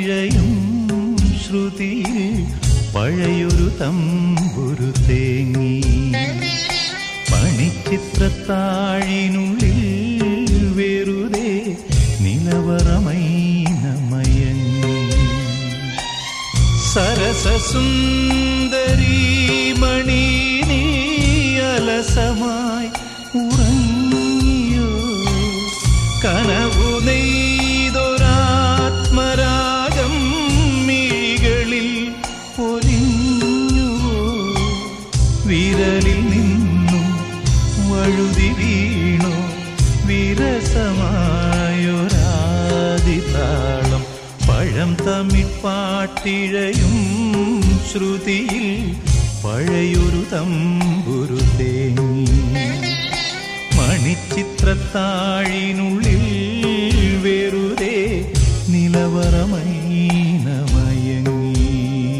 പാട്ടിഴയും ശ്രുതിയിൽ പഴയൊരു തമ്പുരു തേങ്ങി പണിച്ചിത്രത്താഴിനുള്ളിൽ വെറുതെ നിലവറമൈനമയങ്ങി സരസസുന്ദരീ മണി നീ അലസമായി ഉറങ്ങിയോ കനവു നെയ്തൊരാത്മരാഗം മിഴികളിൽ പൊലിഞ്ഞുവോ വിരലിൽ നിന്നും വഴുതി വീണോ വിരസമായൊരാദിതാളം പഴം തമിഴ്പാട്ടിഴയും ശ്രുതിയിൽ പഴയൊരു തമ്പുരു തേങ്ങി മണിച്ചിത്രത്താഴിനുള്ളിൽ വെറുതെ നിലവറമൈനമയങ്ങി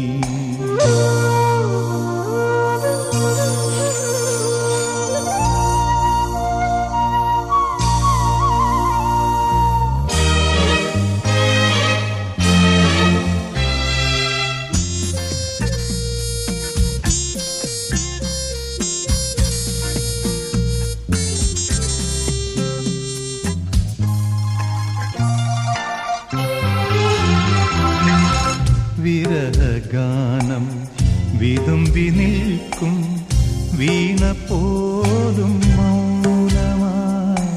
വിരഹഗാനം വിതുമ്പി നിൽക്കും വീണ പോലും മൗനമായി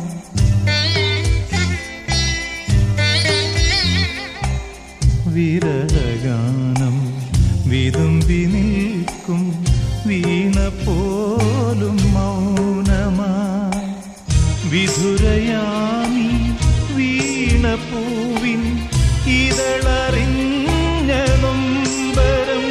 വിരഹഗാനം വിതുമ്പി നിൽക്കും വീണ പോലും മൗനമായി വിധുരയാമി വീണ പൂവിൻ ഇതളറിഞ്ഞ നൊമ്പരം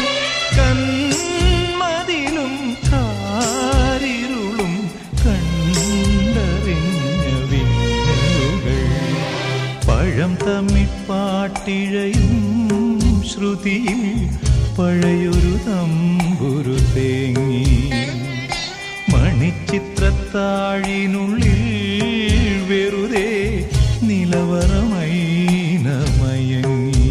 കന്മതിലും കാരിരുളും കണ്ടറിഞ്ഞ വിങ്ങലുകൾ പഴം തമ്മിപ്പാട്ടിഴയും ശ്രുതിയിൽ പഴയൊരു തമ്പുരു തേങ്ങി മണിച്ചിത്രത്താഴിനുള്ളിൽ വെറുതെ നിലവറമൈനമയങ്ങി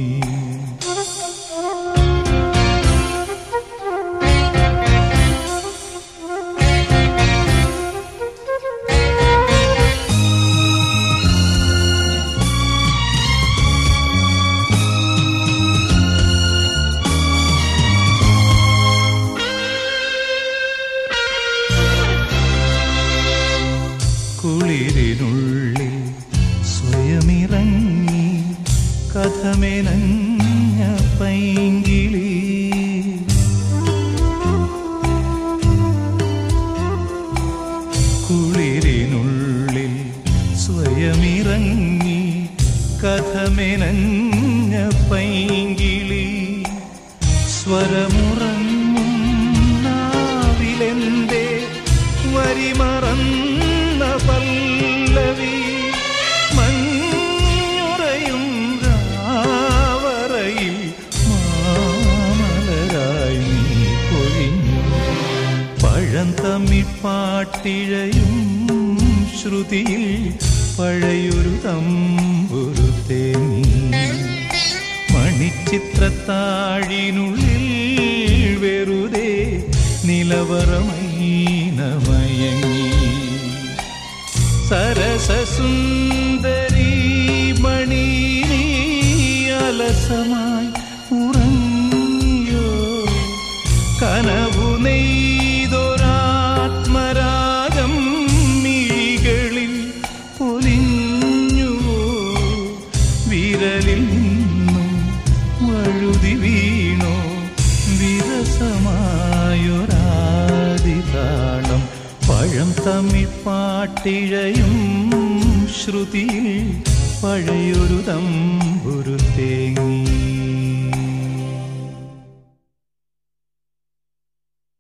കുളിരിനുള്ളിൽ സ്വയമിറങ്ങി കഥമെനഞ്ഞ പൈങ്കിളി കുളിരിനുള്ളിൽ സ്വയമിറങ്ങി കഥമെനഞ്ഞ പൈങ്കിളി സ്വരമുറങ്ങും നാവിലെന്തേ വരിമറന്ന പല്ലവി മഞ്ഞുറയും രാവറയിൽ മാമലരായി നീ പൊഴിഞ്ഞു പഴം തമ്മിപ്പാട്ടിഴയും ശ്രുതിയിൽ പഴയൊരു തമ്പുരു തേങ്ങി മണിച്ചിത്രത്താഴിനുള്ളിൽ വെറുതെ നിലവറമൈനമയങ്ങി സരസസുന്ദരീ മണി നീ അലസമായി ഉറങ്ങിയോ കനവു നെയ്തൊരാത്മരാഗം മിഴികളിൽ പൊലിഞ്ഞുവോ വിരലിൽ നിന്നും വഴുതി വീണോ വിരസമായൊരാദിതാളം പഴം തമിഴ്പാട്ടിഴയും ശ്രുതിയിൽ പഴയൊരു തമ്പുരു തേങ്ങി